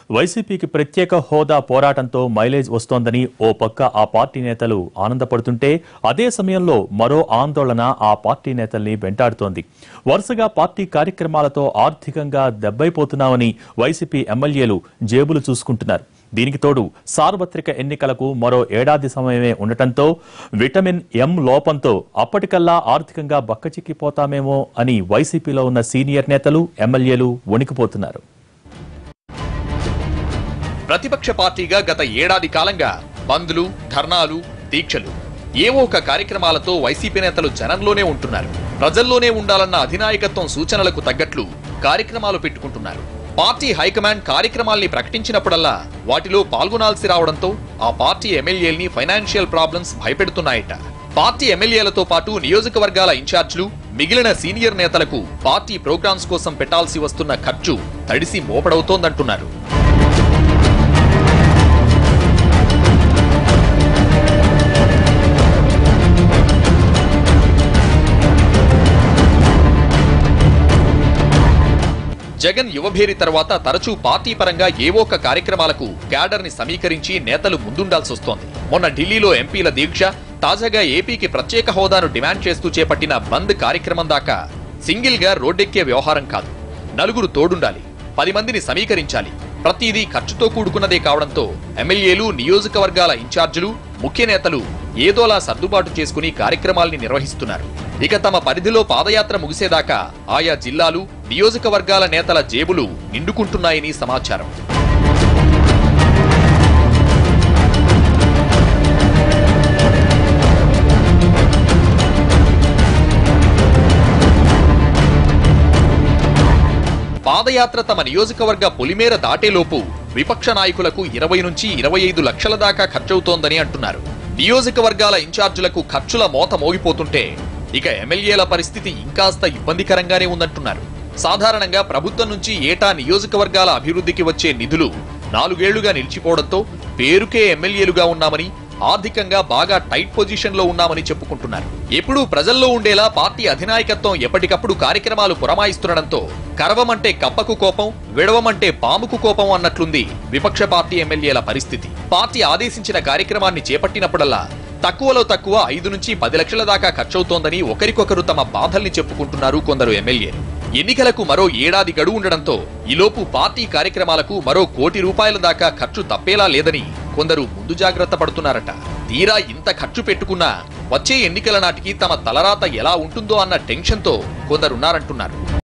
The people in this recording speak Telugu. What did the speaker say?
వైసీపీకి ప్రత్యేక హోదా పోరాటంతో మైలేజ్ వస్తోందని ఓ పక్క ఆ పార్టీ నేతలు ఆనందపడుతుంటే అదే సమయంలో మరో ఆందోళన ఆ పార్టీ నేతల్ని వెంటాడుతోంది వరుసగా పార్టీ కార్యక్రమాలతో ఆర్థికంగా దెబ్బైపోతున్నామని వైసీపీ ఎమ్మెల్యేలు జేబులు చూసుకుంటున్నారు దీనికి తోడు సార్వత్రిక ఎన్నికలకు మరో ఏడాది సమయమే ఉండటంతో విటమిన్ ఎం లోపంతో అప్పటికల్లా ఆర్థికంగా బక్కచిక్కిపోతామేమో అని వైసీపీలో ఉన్న సీనియర్ నేతలు ఎమ్మెల్యేలు వణికిపోతున్నారు ప్రతిపక్ష పార్టీగా గత ఏడాది కాలంగా బంద్లు ధర్నాలు దీక్షలు ఏవో ఒక కార్యక్రమాలతో వైసీపీ నేతలు జనంలోనే ఉంటున్నారు ప్రజల్లోనే ఉండాలన్న అధినాయకత్వం సూచనలకు తగ్గట్లు కార్యక్రమాలు పెట్టుకుంటున్నారు పార్టీ హైకమాండ్ కార్యక్రమాల్ని ప్రకటించినప్పుడల్లా వాటిలో పాల్గొనాల్సి రావడంతో ఆ పార్టీ ఎమ్మెల్యేల్ని ఫైనాన్షియల్ ప్రాబ్లమ్స్ భయపెడుతున్నాయట పార్టీ ఎమ్మెల్యేలతో పాటు నియోజకవర్గాల ఇన్ఛార్జీలు మిగిలిన సీనియర్ నేతలకు పార్టీ ప్రోగ్రామ్స్ కోసం పెట్టాల్సి వస్తున్న ఖర్చు తడిసి మోపడవుతోందంటున్నారు జగన్ యువభేరి తర్వాత తరచూ పార్టీ పరంగా ఏవో ఒక కార్యక్రమాలకు క్యాడర్ ని సమీకరించి నేతలు ముందుండాల్సొస్తోంది మొన్న ఢిల్లీలో ఎంపీల దీక్ష తాజాగా ఏపీకి ప్రత్యేక హోదాను డిమాండ్ చేస్తూ చేపట్టిన బంద్ కార్యక్రమం దాకా సింగిల్ గా రోడ్డెక్కే వ్యవహారం కాదు నలుగురు తోడుండాలి పది మందిని సమీకరించాలి ప్రతిదీ ఖర్చుతో కూడుకున్నదే కావడంతో ఎమ్మెల్యేలు నియోజకవర్గాల ఇన్ఛార్జీలు ముఖ్య నేతలు ఏదోలా సర్దుబాటు చేసుకుని కార్యక్రమాల్ని నిర్వహిస్తున్నారు ఇక తమ పరిధిలో పాదయాత్ర ముగిసేదాకా ఆయా జిల్లాలు నియోజకవర్గాల నేతల జేబులు నిండుకుంటున్నాయని సమాచారం పాదయాత్ర తమ నియోజకవర్గ పొలిమేర దాటేలోపు విపక్ష నాయకులకు ఇరవై నుంచి ఇరవై ఐదు లక్షల దాకా ఖర్చవుతోందని అంటున్నారు నియోజకవర్గాల ఇన్ఛార్జీలకు ఖర్చుల మోత మోగిపోతుంటే ఇక ఎమ్మెల్యేల పరిస్థితి ఇంకాస్త ఇబ్బందికరంగానే ఉందంటున్నారు సాధారణంగా ప్రభుత్వం నుంచి ఏటా నియోజకవర్గాల అభివృద్ధికి వచ్చే నిధులు నాలుగేళ్లుగా నిలిచిపోవడంతో పేరుకే ఎమ్మెల్యేలుగా ఉన్నామని ఆర్థికంగా బాగా టైట్ పొజిషన్ లో ఉన్నామని చెప్పుకుంటున్నారు ఎప్పుడూ ప్రజల్లో ఉండేలా పార్టీ అధినాయకత్వం ఎప్పటికప్పుడు కార్యక్రమాలు పురమాయిస్తుండడంతో కరవమంటే కప్పకు కోపం విడవమంటే పాముకు కోపం అన్నట్లుంది విపక్ష పార్టీ ఎమ్మెల్యేల పరిస్థితి పార్టీ ఆదేశించిన కార్యక్రమాన్ని చేపట్టినప్పుడల్లా తక్కువలో తక్కువ ఐదు నుంచి పది లక్షల దాకా ఖర్చవుతోందని ఒకరికొకరు తమ బాధల్ని చెప్పుకుంటున్నారు కొందరు ఎమ్మెల్యేలు ఎన్నికలకు మరో ఏడాది గడువు ఉండడంతో ఈలోపు పార్టీ కార్యక్రమాలకు మరో కోటి రూపాయల దాకా ఖర్చు తప్పేలా లేదని కొందరు ముందు జాగ్రత్త పడుతున్నారట తీరా ఇంత ఖర్చు పెట్టుకున్నా వచ్చే ఎన్నికల నాటికి తమ తలరాత ఎలా ఉంటుందో అన్న టెన్షన్తో కొందరున్నారంటున్నారు